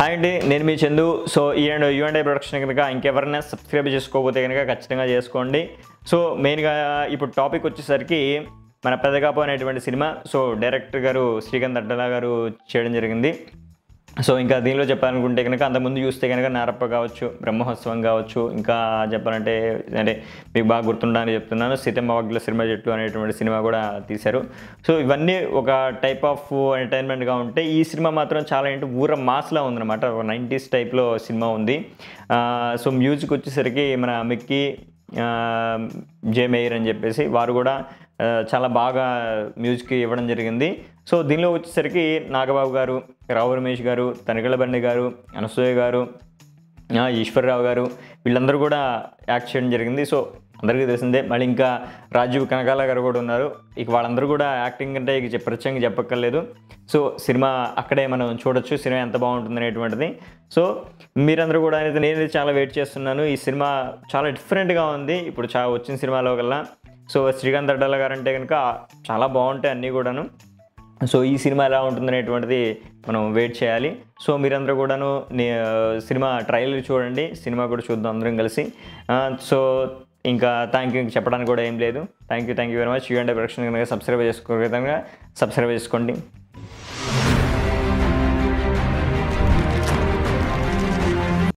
hi అండి నేను మీ చందు సో ఈ and you and I production కనుక ఇంకెవరైనా సబ్స్క్రైబ్ చేసుకోకపోతే కనుక ఖచ్చితంగా చేసుకోండి సో మెయిన్గా ఇప్పుడు టాపిక్ వచ్చేసరికి మన పెదగాపు అనేటువంటి సినిమా సో డైరెక్టర్ గారు శ్రీకాంత్ అడ్డలా గారు చేయడం జరిగింది సో ఇంకా దీనిలో చెప్పాలనుకుంటే కనుక అంతకుముందు చూస్తే కనుక నారప్ప కావచ్చు బ్రహ్మోత్సవం కావచ్చు ఇంకా చెప్పాలంటే అంటే మీకు బాగా గుర్తుండని చెప్తున్నాను సీతమ్మ వగ్ల సినిమా చెట్టు అనేటువంటి సినిమా కూడా తీశారు సో ఇవన్నీ ఒక టైప్ ఆఫ్ ఎంటర్టైన్మెంట్గా ఉంటే ఈ సినిమా మాత్రం చాలా ఏంటి ఊర మాస్లా ఉందన్నమాట ఒక నైంటీస్ టైప్లో సినిమా ఉంది ఆ, సో మ్యూజిక్ వచ్చేసరికి మన మిక్కీ ఆ, జే మేయర్ అని చెప్పేసి వారు కూడా ఆ, చాలా బాగా మ్యూజిక్ ఇవ్వడం జరిగింది సో దీనిలో వచ్చేసరికి నాగబాబు గారు రావు రమేష్ గారు తనికల బండి గారు అనసూయ గారు ఆ, ఈశ్వర్రావు గారు వీళ్ళందరూ కూడా యాక్ట్ చేయడం జరిగింది సో అందరికీ తెలిసిందే మళ్ళీ ఇంకా రాజీవ్ కనకాల గారు కూడా ఉన్నారు ఇక వాళ్ళందరూ కూడా యాక్టింగ్ అంటే ఇక చెప్ప- ప్రత్యేకంగా చెప్పక్కర్లేదు సో సినిమా అక్కడే మనం చూడొచ్చు సినిమా ఎంత బాగుంటుంది అనేటువంటిది సో మీరందరూ కూడా అయితే నేను చాలా వెయిట్ చేస్తున్నాను ఈ సినిమా చాలా డిఫరెంట్గా ఉంది ఇప్పుడు చా వచ్చిన సినిమాలో కల్లా సో శ్రీకాంత్ అడ్డాల గారు అంటే కనుక చాలా బాగుంటాయి అన్నీ కూడాను సో ఈ సినిమా ఎలా ఉంటుందనేటువంటిది మనం వెయిట్ చేయాలి సో మీరందరూ కూడాను నే- సినిమా ట్రయల్ చూడండి సినిమా కూడా చూద్దాం అందరం కలిసి ఆ, సో ఇంకా థ్యాంక్ యూ చెప్పడానికి కూడా ఏం లేదు thank you thank you very much you and production కనుక సబ్స్క్రైబ్ చేసుకోగలుగుతాం సబ్స్క్రైబ్ చేసుకోండి